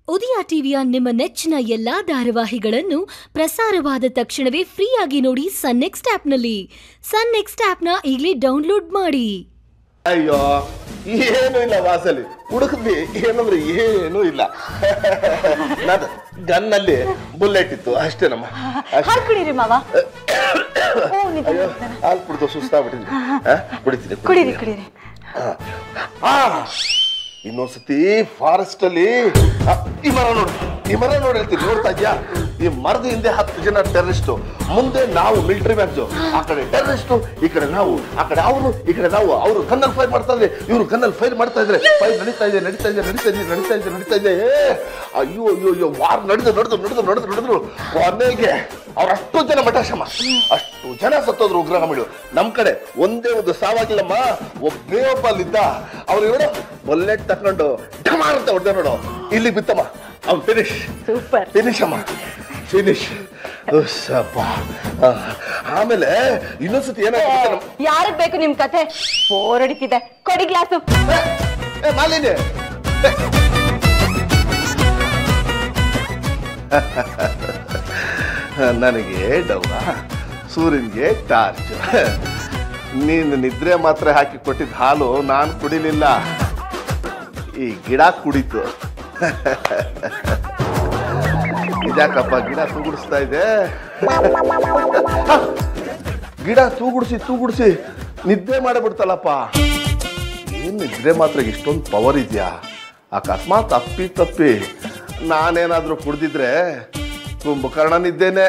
ಉದಯ ಟಿವಿಯ ನಿಮ್ಮ ನೆಚ್ಚಿನ ಎಲ್ಲಾ ಧಾರಾವಾಹಿಗಳನ್ನು ಪ್ರಸಾರವಾದ ತಕ್ಷಣವೇ ಫ್ರೀಯಾಗಿ ನೋಡಿ ಸನ್ ನೆಕ್ಸ್ಟ್ ಆಪ್ನಲ್ಲಿ ಸನ್ ನೆಕ್ಸ್ಟ್ ಆಪ್ನ ಈಗಲೇ ಡೌನ್ಲೋಡ್ ಮಾಡಿ ಅಯ್ಯೋ ಏನೂ ಇಲ್ಲ ವಾಸಲಿ ಹುಡುಕಿದ್ವಿ ಏನಂದ್ರೆ ಏನೂ ಇಲ್ಲ ನಾನು ಗನ್ನಲ್ಲಿ ಬುಲೆಟ್ ಇತ್ತು ಅಷ್ಟೇನಮ್ಮ ಅಷ್ಟೇ. ಹಾಲು ಕುಡೀರಿ ಮಾವ ಓ ನಿಜ ಅಯ್ಯೋ ಹಾಲು ಕುಡ್ದು ಸುಸ್ತಾಗ್ಬಿಟ್ಟಿದ್ವಿ ಆ, ಕುಡಿತೀನಿ ಕುಡೀರಿ ಕುಡೀರಿ ಆ, ಇನ್ನೊಂದ್ಸತಿ ಫಾರೆಸ್ಟ್ ಅಲ್ಲಿ ಆ, ಈ ಮರ ನೋಡು ಈ ಮರ ನೋಡಿ ಹೇಳ್ತೀನಿ ನೋಡ್ತಾ ಇದ್ಯಾ ಈ ಮರದ ಹಿಂದೆ ಹತ್ತು ಜನ ಟೆರರಿಸ್ಟ್ ಮುಂದೆ ನಾವು ಮಿಲಿಟರಿ ಮ್ಯಾಚ್ ಆ ಕಡೆ ಟೆರರಿಸ್ಟ್ ಈ ಕಡೆ ನಾವು ಆ ಕಡೆ ಅವರು ಈ ಕಡೆ ನಾವು ಅವರು ಕಣ್ಣಲ್ಲಿ ಫೈರ್ ಮಾಡ್ತಾ ಇದ್ರೆ ಇವರು ಕಣ್ಣಲ್ಲಿ ಫೈರ್ ಮಾಡ್ತಾ ಇದ್ರೆ ಫೈರ್ ನಡೀತಾ ಇದೆ ನಡೀತಾ ಇದೆ ನಡೀತಾ ಇದೆ ನಡೀತಾ ಇದೆ ನಡೀತಾ ಇದೆ ಏ, ಅಯ್ಯೋ ಅಯ್ಯೋ ಅಯ್ಯೋ ವಾರ್ ನಡೆದು ನಡೆದು ನಡೆದು ನಡೆದು ನಡೆದ್ರು ಕೊನೆಗೆ ಅವ್ರ ಅಷ್ಟು ಜನ ಮಠಾಶಮ ಅಷ್ಟು ಜನ ಸತ್ತೋದ್ರು ಉಗ್ರಗಾಮಿಗಳು ನಮ್ ಕಡೆ ಒಂದೇ ಒಂದು ಸಾವಾಗಿಲ್ಲಮ್ಮ ಒಬ್ಬೇ ಒಬ್ಬ ಅಲ್ಲಿದ್ದ ಅವ್ರು ನೋಡು ಬುಲೆಟ್ ತಕೊಂಡು ಢಮಾರ್ ಅಂತ ಹೊಡೆದ ನೋಡು ಇಲ್ಲಿ ಬಿತ್ತಮ್ಮ ಅವ್ನು ಫಿನಿಶ್ ಸೂಪರ್ ಫಿನಿಶ್ ಅಮ್ಮ ಫಿನಿಶ್ ಆಮೇಲೆ ಇನ್ನೊಂದ್ಸತಿ ಏನಾಗುತ್ತೆ ನಮ್- ಯಾರಿಗ್ ಬೇಕು ನಿಮ್ ಕಥೆ ಬೋರ್ ಹೊಡಿತಿದೆ ಕೊಡಿ ಗ್ಲಾಸು ಏ ಮಾಲಿನಿ ಏ. ನನಗೆ ಡವ್ವ ಸೂರ್ಯನ್ಗೆ ಟಾರ್ಚ್ ನೀನು ನಿದ್ರೆ ಮಾತ್ರ ಹಾಕಿ ಕೊಟ್ಟಿದ್ದ ಹಾಲು ನಾನು ಕುಡಿಲಿಲ್ಲ ಈ ಗಿಡ ಕುಡಿತು ಇದ್ಯಾಕಪ್ಪ ಗಿಡ ತೂಗುಡಿಸ್ತಾ ಇದೆ ಗಿಡ ತೂಗುಡಿಸಿ ತೂಗುಡಿಸಿ ನಿದ್ದೆ ಮಾಡಿಬಿಡ್ತಲ್ಲಪ್ಪ ಏನ್ ನಿದ್ರೆ ಮಾತ್ರ ಇಷ್ಟೊಂದು ಪವರ್ ಇದೆಯಾ ಅಕಸ್ಮಾತ್ ತಪ್ಪಿ ತಪ್ಪಿ ನಾನೇನಾದ್ರೂ ಕುಡ್ದಿದ್ರೆ ಕುಂಭಕರ್ಣನಿದ್ದೇನೆ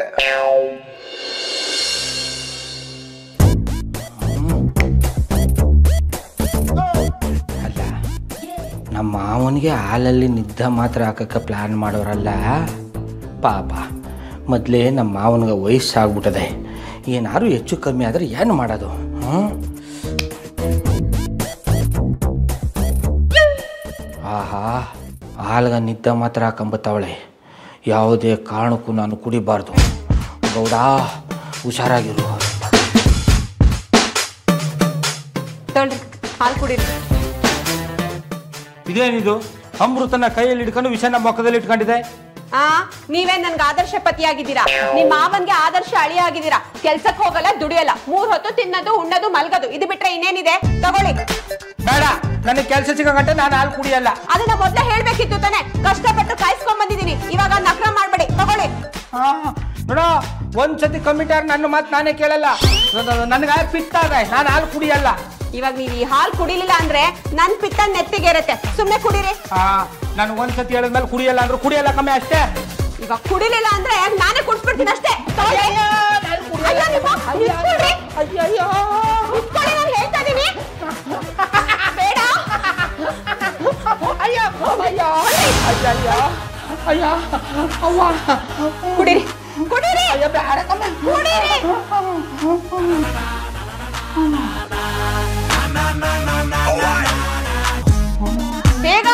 ಅಲ್ಲ ನಮ್ಮ ಮಾವನಿಗೆ ಹಾಲಲ್ಲಿ ನಿದ್ದೆ ಮಾತ್ರ ಹಾಕಕ್ಕೆ ಪ್ಲ್ಯಾನ್ ಮಾಡೋರಲ್ಲ ಪಾಪ ಮೊದಲೇ ನಮ್ಮ ಮಾವನಿಗೆ ವಯಸ್ಸಾಗ್ಬಿಟ್ಟದೆ ಏನಾದ್ರು ಹೆಚ್ಚು ಕಮ್ಮಿ ಆದರೆ ಏನು ಮಾಡೋದು ಹ್ಞೂ ಆಹಾ ಹಾಲ್ಗ ನಿದ್ದೆ ಮಾತ್ರ ಹಾಕೊಂಬತ್ತವಳೆ ಯಾವುದೇ ಕಾರಣಕ್ಕೂ ನಾನು ಕುಡಿಬಾರ್ದು ಗೌಡ ಹುಷಾರಾಗಿರು ತೊಳ್ರಿ ಹಾಲು ಕುಡೀರಿ ಇದೇನಿದು ಅಮೃತನ ಕೈಯಲ್ಲಿ ಇಟ್ಕೊಂಡು ವಿಷನ ಮೊಕ್ಕದಲ್ಲಿ ಇಟ್ಕೊಂಡಿದೆ ಆ ನೀವೇ ನನ್ಗೆ ಆದರ್ಶ ಪತಿಯಾಗಿದ್ದೀರಾ ನಿಮ್ ಮಾವನ್ಗೆ ಆದರ್ಶ ಅಳಿ ಆಗಿದ್ದೀರಾ ಕೆಲ್ಸಕ್ ಹೋಗಲ್ಲ ದುಡಿಯಲ್ಲ ಮೂರ್ ಹೊತ್ತು ತಿನ್ನೋದು ಉಣ್ಣೋದು ಮಲ್ಗೋದು ಇದು ಬಿಟ್ರೆ ಇನ್ನೇನಿದೆ ತಗೊಳ್ಳಿ ಬೇಡ ನನಗೆ ಕೆಲಸ ಸಿಗಂಗಂటే ನಾನು ಹಾಲು ಕುಡಿಯಲ್ಲ ಅದನ್ನ ಮೊದ್ಲೇ ಹೇಳ್ಬೇಕಿತ್ತು ತಾನೆ ಕಷ್ಟಪಟ್ಟು ಕಾಯಿಸ್ಕೊಂಡ್ ಬಂದಿದೀನಿ ಇವಾಗ ನಕ್ರ ಮಾಡ್ಬೇಡಿ ತಗೊಳ್ಳಿ ಹಾ, ನೋಡ ಒಂದ್ಸತಿ ಕಮಿಟಾರ್ ನನ್ನ ಮಾತು ನಾನೇ ಕೇಳಲ್ಲ ನನಗೆ ಪಿತ್ತ ಇದೆ ನಾನು ಹಾಲು ಕುಡಿಯಲ್ಲ ಇವಾಗ ನೀವ್ ಈ ಹಾಲ್ ಕುಡಿಲಿಲ್ಲ ಅಂದ್ರೆ ನನ್ ಪಿತ್ತ ನೆತ್ತಿಗೆ ಇರತ್ತೆ ಸುಮ್ನೆ ಕುಡೀರಿ ಆ, ನಾನು ಒಂದ್ಸತಿ ಹೇಳಿದ್ಮೇಲೆ ಕುಡಿಯಲ್ಲ ಅಂದ್ರೆ ಕುಡಿಯಲ್ಲ ಕಮ್ಮಿ ಅಷ್ಟೇ ಇವಾಗ ಕುಡಿಲಿಲ್ಲ ಅಂದ್ರೆ ನಾನೇ ಕುಡ್ಸ್ಬಿಡ್ತೀನಿ ಅಷ್ಟೇ ತಗೊಳ್ಳಿ. ಅಯ್ಯೋ, ನಿಮ್ಮ- ನಿಂತ್ಕೊಳ್ರಿ. ನಿಂತ್ಕೊಳ್ಳಿ, ನಾನ್ ಹೇಳ್ತಾ ಇದೀನಿ. ಬೇಡ ಕುಡೀರಿ ಕುಡೀರಿ ಕುಡೀರಿ ಬೇಗ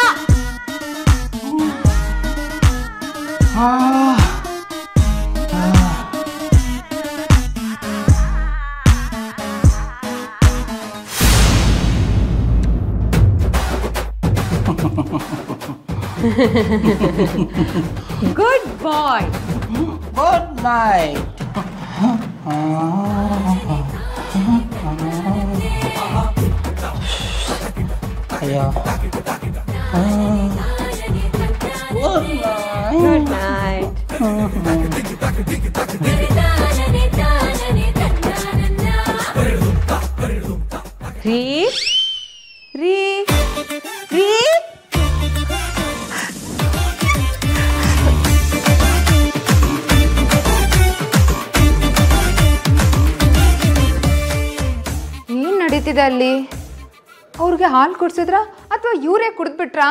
ಗುಡ್ ಬಾಯ್ ಗುಡ್ ನೈಟ್ ಅಯ್ಯೋ ಗುಡ್ ನೈಟ್ ರೀ ರೀ ರೀ ಏನ್ ನಡೀತಿದೆ ಅಲ್ಲಿ ಅವ್ರಿಗೆ ಹಾಲು ಕುಡ್ಸಿದ್ರ ಅಥವಾ ಇವರೇ ಕುಡಿದ್ಬಿಟ್ರಾ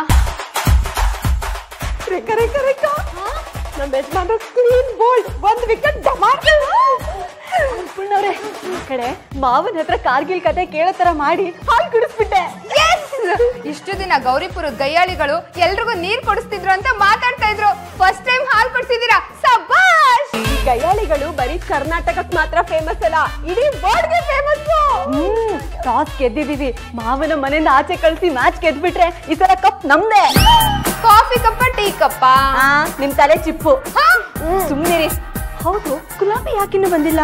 ರೇಖಾ ರೇಖಾ ರೇಖಾ ನಮ್ಮ ಯಜಮಾನ್ರು ಕ್ಲೀನ್ ಬೋಲ್ಡ್ ಒಂದ್ ವಿಕೆಟ್ ಡಮಾರ್ ಅನ್ಕೊಂಡವ್ರೆ ಈ ಕಡೆ ಮಾವನ ಹತ್ರ ಕಾರ್ಗಿಲ್ ಕತೆ ಕೇಳೋ ತರ ಮಾಡಿ ಹಾಲು ಕುಡಿಸ್ಬಿಟ್ಟೆ ಇಷ್ಟು ದಿನ ಗೌರಿಪುರದ ಗಯ್ಯಾಳಿಗಳು ಎಲ್ರಿಗೂ ನೀರ್ ಕೊಡಿಸ್ತಿದ್ರು ಅಂತ ಮಾತಾಡ್ತಾ ಇದ್ರು ಫಸ್ಟ್ ಟೈಮ್ ಹಾಲು ಕೊಡ್ಸಿದೀರಾ ಸಬಾಷ್ ಈ ಗಯ್ಯಾಳಿಗಳು ಬರೀ ಕರ್ನಾಟಕಕ್ ಮಾತ್ರ ಫೇಮಸ್ ಅಲ್ಲ ಇಡೀ ವರ್ಲ್ಡ್ಗೆ ಫೇಮಸ್ ಟಾಸ್ ಗೆದ್ದಿದೀವಿ ಮಾವನ ಮನೆಯಿಂದ ಆಚೆ ಕಳ್ಸಿ ಮ್ಯಾಚ್ ಗೆದ್ಬಿಟ್ರೆ ಈ ತರ ಕಪ್ ನಮ್ದೇ ಕಾಫಿ ಕಪ್ಪ ಟೀ ಕಪ್ಪ ಆ ನಿಮ್ ತಲೆ ಚಿಪ್ಪು ಸುಮ್ಮನಿರಿ ಹೌದು ಗುಲಾಬಿ ಯಾಕಿನ್ನು ಬಂದಿಲ್ಲ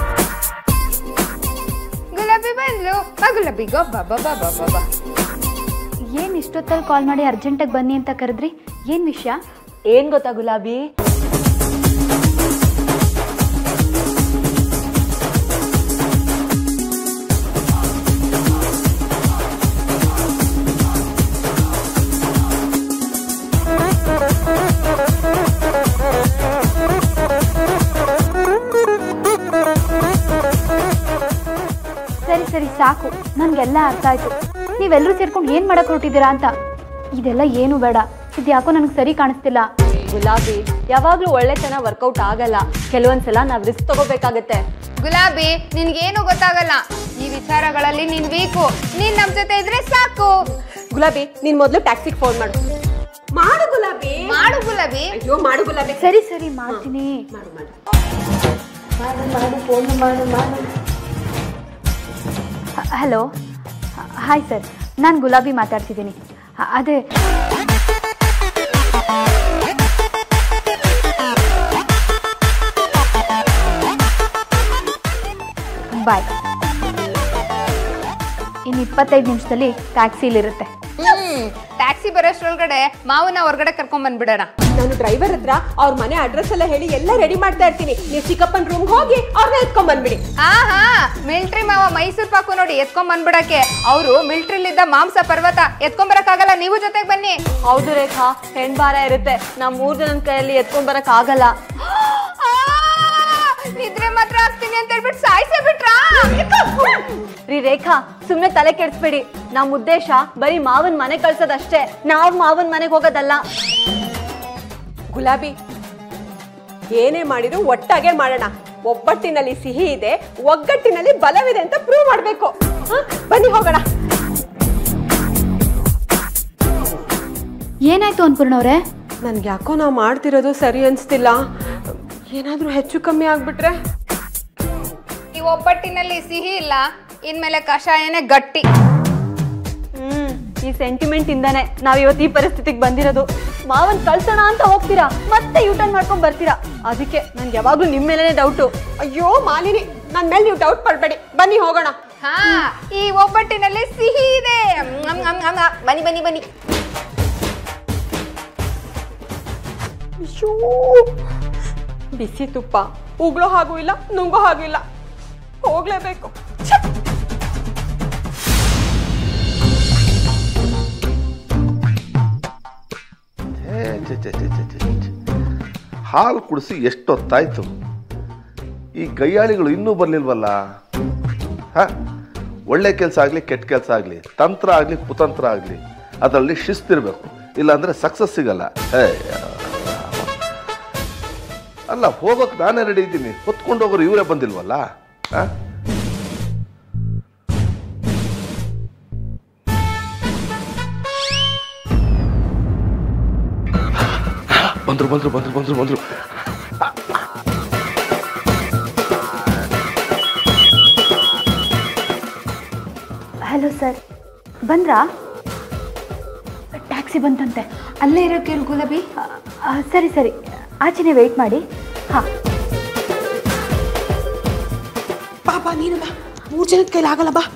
ಗುಲಾಬಿ ಬಂದ್ಲು ಬಾ ಗುಲಾಬಿ ಗೊಬ್ಬ ಬಾ ಬಾ ಬಾ ಬಾ ಏನ್ ಇಷ್ಟೊತ್ತಲ್ಲಿ ಕಾಲ್ ಮಾಡಿ ಅರ್ಜೆಂಟಾಗಿ ಬನ್ನಿ ಅಂತ ಕರೆದ್ರಿ ಏನ್ ವಿಷಯ ಏನ್ ಗೊತ್ತಾ ಗುಲಾಬಿ ಸರಿ ಸರಿ ಸಾಕು ನನ್ಗೆಲ್ಲ ಅರ್ಥ ಆಯ್ತು ನೀವೆಲ್ಲರೂ ಸೇರ್ಕೊಂಡು ಏನ್ ಮಾಡಕ್ ಹೊರಟಿದ್ದೀರಾ ಅಂತ ಇದೆಲ್ಲ ಏನು ಬೇಡ ಇದು ಯಾಕೋ ನನಗೆ ಸರಿ ಕಾಣಿಸ್ತಿಲ್ಲ ಗುಲಾಬಿ ಯಾವಾಗ್ಲೂ ಒಳ್ಳೆತನ ವರ್ಕೌಟ್ ಆಗಲ್ಲ ಕೆಲವೊಂದ್ಸಲ ನಾವ್ ರಿಸ್ಕ್ ತಗೋಬೇಕಾಗತ್ತೆ ಗುಲಾಬಿ ನಿನ್ಗೇನು ಗೊತ್ತಾಗಲ್ಲ ಈ ವಿಚಾರಗಳಲ್ಲಿ ನೀನ್ ವೀಕು ನೀನ್ ನಮ್ ಜೊತೆ ಇದ್ರೆ ಸಾಕು ಗುಲಾಬಿ ನೀನ್ ಮೊದ್ಲು ಟ್ಯಾಕ್ಸಿಗೆ ಫೋನ್ ಮಾಡು ಮಾಡು ಗುಲಾಬಿ ಮಾಡು ಗುಲಾಬಿ ಅಯ್ಯೋ ಮಾಡು ಗುಲಾಬಿ ಸರಿ ಸರಿ ಮಾಡ್ತೀನಿ ಮಾಡು ಮಾಡು ಹಲೋ ಹಾಯ್ ಸರ್ ನಾನು ಗುಲಾಬಿ ಮಾತಾಡ್ತಿದ್ದೀನಿ ಅ- ಅದೇ ಬಾಯ್ ಇನ್ನು ಇಪ್ಪತ್ತೈದು ನಿಮಿಷದಲ್ಲಿ ಟ್ಯಾಕ್ಸಿಲಿರುತ್ತೆ ಹ್ಮ್ ಟ್ಯಾಕ್ಸಿ ಬರೋಷ್ಟ್ರೊಳಗಡೆ ಮಾವನ ಹೊರಗಡೆ ಕರ್ಕೊಂಡ್ ಬಂದ್ಬಿಡೋಣ ನಾನು ಡ್ರೈವರ್ ಹತ್ರ ಅವ್ರ ಮನೆ ಅಡ್ರೆಸ್ ಎಲ್ಲ ಹೇಳಿ ಎಲ್ಲ ರೆಡಿ ಮಾಡ್ತಾ ಇರ್ತೀನಿ ನೀವು ಚಿಕ್ಕಪ್ಪನ ರೂಮ್ಗೆ ಹೋಗಿ ಅವ್ರನ್ನ ಎತ್ಕೊಂಡ್ ಬಂದ್ಬಿಡಿ ಆಹಾ ಮಿಲ್ಟ್ರಿ ಮಾವ ಮೈಸೂರ್ ಪಾಕು ನೋಡಿ ಎತ್ಕೊಂಡ್ ಬಂದ್ಬಿಡಕ್ಕೆ ಅವರು ಮಿಲ್ಟ್ರಿಲಿದ್ದ ಮಾಂಸ ಪರ್ವತ ಎತ್ಕೊಂಡ್ ಬರಕ್ಕಾಗಲ್ಲ ನೀವು ಜೊತೆಗೆ ಬನ್ನಿ ಹೌದು ರೇಖಾ ಹೆಣ್ ಭಾರ ಇರುತ್ತೆ ನಮ್ ಮೂರ್ ಜನನ ಕೈಯಲ್ಲಿ ಎತ್ಕೊಂಡ್ ಬರಕ್ ಆಗಲ್ಲ ಆ, ನಿದ್ರೆ ಮಾತ್ರ ಆಗ್ತೀನಿ ಅಂತ ಹೇಳ್ಬಿಟ್ಟು ಸಾಯಿಸೇ ಬಿಟ್ರಾ ರೀ ರೇಖಾ ಸುಮ್ನೆ ತಲೆ ಕೆಡಿಸ್ಬೇಡಿ ನಮ್ ಉದ್ದೇಶ ಬರೀ ಮಾವನ್ ಮನೆ ಕಳ್ಸೋದಷ್ಟೇ ನಾವ್ ಮಾವನ್ ಮನೆಗೆ ಹೋಗೋದಲ್ಲ ಗುಲಾಬಿ ಏನೇ ಮಾಡಿದ್ರು ಒಟ್ಟಾಗೆ ಮಾಡೋಣ ಒಬ್ಬಟ್ಟಿನಲ್ಲಿ ಸಿಹಿ ಇದೆ ಒಗ್ಗಟ್ಟಿನಲ್ಲಿ ಬಲವಿದೆ ಅಂತ ಪ್ರೂವ್ ಮಾಡ್ಬೇಕು ಹ? ಬನ್ನಿ ಹೋಗೋಣ ಏನಾಯ್ತು ಅನ್ಪೂರ್ಣವ್ರೆ ನನ್ಗೆ ಯಾಕೋ ನಾವು ಮಾಡ್ತಿರೋದು ಸರಿ ಅನ್ಸ್ತಿಲ್ಲ ಏನಾದ್ರೂ ಹೆಚ್ಚು ಕಮ್ಮಿ ಆಗ್ಬಿಟ್ರೆ ಈ ಒಬ್ಬಟ್ಟಿನಲ್ಲಿ ಸಿಹಿ ಇಲ್ಲ ಇನ್ಮೇಲೆ ಕಷಾಯನೇ ಗಟ್ಟಿ ಹ್ಮ್ ಈ ಸೆಂಟಿಮೆಂಟ್ ಇಂದಾನೆ ನಾವ್ ಇವತ್ತು ಈ ಪರಿಸ್ಥಿತಿಗೆ ಬಂದಿರೋದು ಮಾವನ್ ಕಳ್ಸೋಣ ಅಂತ ಹೋಗ್ತೀರಾ ಮತ್ತೆ ಯೂಟರ್ನ್ ಮಾಡ್ಕೊಂಡ್ ಬರ್ತೀರಾ ಅದಕ್ಕೆ ನನ್ಗೆ ಯಾವಾಗ್ಲೂ ನಿಮ್ ಮೇಲೇನೆ ಡೌಟು ಅಯ್ಯೋ ಮಾಲಿನಿ ನನ್ ಮೇಲೆ ನೀವು ಡೌಟ್ ಪಡ್ಬೇಡಿ ಬನ್ನಿ ಹೋಗೋಣ ಹಾ ಈ ಒಬ್ಬಟ್ಟಿನಲ್ಲಿ ಸಿಹಿ ಇದೆ ಮ್, ಮ್, ಮ್, ಮ್. ಬನ್ನಿ ಬನ್ನಿ ಬನ್ನಿ ಅಯ್ಯೋ ಬಿಸಿ ತುಪ್ಪ ಉಗ್ಳೋ ಹಾಗೂ ಇಲ್ಲ ನುಂಗೋ ಹಾಗೂ ಇಲ್ಲ ಹೋಗ್ಲೇಬೇಕು ಛೆ! ಛೇ, ಛೇ, ಛೇ, ಛೇ, ಛೇ, ಛೇ, ಛೇ. ಹಾಲು ಕುಡಿಸಿ ಎಷ್ಟೊತ್ತಾಯ್ತು ಈ ಗಯ್ಯಾಳಿಗಳು ಇನ್ನೂ ಬರ್ಲಿಲ್ವಲ್ಲ ಹ ಒಳ್ಳೆ ಕೆಲಸ ಆಗಲಿ ಕೆಟ್ಟ ಕೆಲಸ ಆಗಲಿ ತಂತ್ರ ಆಗಲಿ ಕುತಂತ್ರ ಆಗಲಿ ಅದರಲ್ಲಿ ಶಿಸ್ತಿರ್ಬೇಕು ಇಲ್ಲಾಂದ್ರೆ ಸಕ್ಸಸ್ ಸಿಗಲ್ಲ ಹೇ, ಅಲ್ಲ ಹೋಗೋಕೆ ನಾನೇ ರೆಡಿ ಇದ್ದೀನಿ ಹೊತ್ಕೊಂಡು ಹೋಗೋರು ಇವರೇ ಬಂದಿಲ್ವಲ್ಲ ಹ? ಬಂದ್ರು ಬಂದ್ರು ಬಂದ್ರು ಬಂದ್ರು ಬಂದ್ರು ಹಲೋ ಸರ್ ಬಂದ್ರಾ ಟ್ಯಾಕ್ಸಿ ಬಂತಂತೆ ಅಲ್ಲೇ ಇರೋ ಕೇಳು ಗುಲಾಬಿ ಆ, ಆ, ಸರಿ ಸರಿ ಆಚೆನೆ ವೆಯ್ಟ್ ಮಾಡಿ ಹಾಂ ಬಾ ಬಾ ನೀನು ಬಾ ಮೂರ್ ಜನದ ಕೈಲಿ ಆಗಲ್ಲ ಬಾ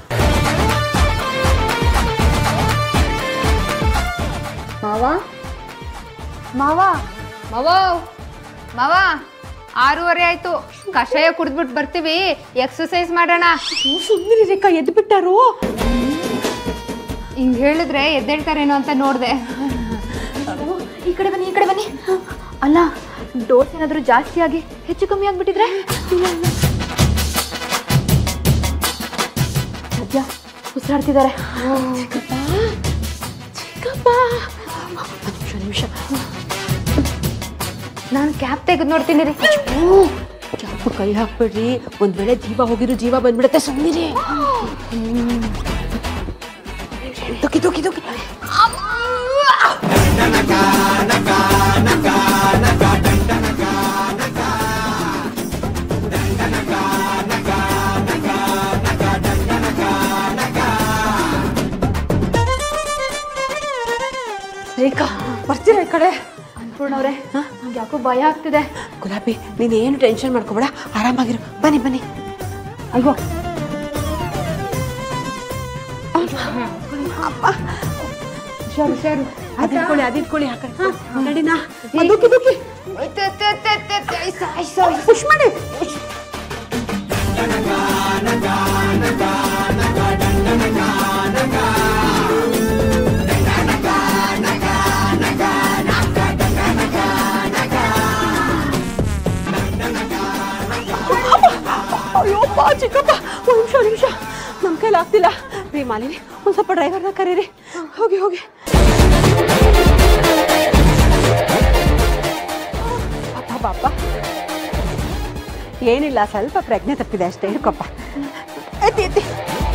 ಮಾವ ಮಾವ ಮಾವ ಮಾವ ಆರೂವರೆ ಆಯ್ತು ಕಷಾಯ ಕುಡಿದ್ಬಿಟ್ಟು ಬರ್ತೀವಿ ಎಕ್ಸರ್ಸೈಸ್ ಮಾಡೋಣ ಸುಮ್ಮನೆ ರೇಖಾ ಎದ್ದು ಬಿಟ್ಟಾರು ಹಿಂಗ್ ಹೇಳಿದ್ರೆ ಎದ್ದೇಳ್ತಾರೇನೋ ಅಂತ ನೋಡ್ದೆ ಈ ಕಡೆ ಬನ್ನಿ ಈ ಕಡೆ ಬನ್ನಿ ಅಲ್ಲ ಡೋಸ್ ಏನಾದರೂ ಜಾಸ್ತಿ ಆಗಿ ಹೆಚ್ಚು ಕಮ್ಮಿ ಆಗ್ಬಿಟ್ಟಿದ್ರೆ ಸದ್ಯ ಉಸಿರಾಡ್ತಿದ್ದಾರೆ ನಿಮಿಷ ನಾನು ಕ್ಯಾಪ್ ತೆಗೆದು ನೋಡ್ತೀನಿ ರೀ ಜಾಪು ಕೈ ಹಾಕ್ಬೇಡ್ರಿ ಒಂದ್ ವೇಳೆ ಜೀವ ಹೋಗಿರೋ ಜೀವ ಬಂದ್ಬಿಡತ್ತೆ ಸುಮ್ಮನಿರಿ ತುಕಿ ತುಕಿ ತುಕಿ ರೇಖಾ ಬರ್ತೀರಾ ಅವ್ರೆ ನಂಗೆ ಯಾಕೋ ಭಯ ಆಗ್ತಿದೆ ಗುಲಾಬಿ ನೀನೇನು ಟೆನ್ಷನ್ ಮಾಡ್ಕೋಬೇಡ ಆರಾಮಾಗಿರು ಬನ್ನಿ ಬನ್ನಿ ಅಯ್ಯೋ ಅಪ್ಪ ಹುಷಾರು ಹುಷಾರು ಅದಿಟ್ಕೊಳ್ಳಿ ಅದಿಟ್ಕೊಳ್ಳಿ ಆ ಕಡೆ ನಡಿನಾ ದುಃಖಿ ದುಃಖಿ ಪುಷ್ ಮಾಡಿ push. ಅಯ್ಯೋ ಪಾ ಚಿಕ್ಕಪ್ಪ ಒಂದು ನಿಮಿಷ ನಿಮಿಷ ನಮ್ಮ ಕೈಲಿ ಆಗ್ತಿಲ್ಲ ರೀ ಮಾಲಿನಿ ಒಂದು ಸ್ವಲ್ಪ ಡ್ರೈವರ್ನ ಕರೀರಿ ಹೋಗಿ ಹೋಗಿ ಅಪ್ಪ ಬಾಪ ಏನಿಲ್ಲ ಸ್ವಲ್ಪ ಪ್ರಜ್ಞೆ ತಪ್ಪಿದೆ ಅಷ್ಟೇ ಹಿಡ್ಕೊಪ್ಪ ಎತ್ತಿ ಎತ್ತಿ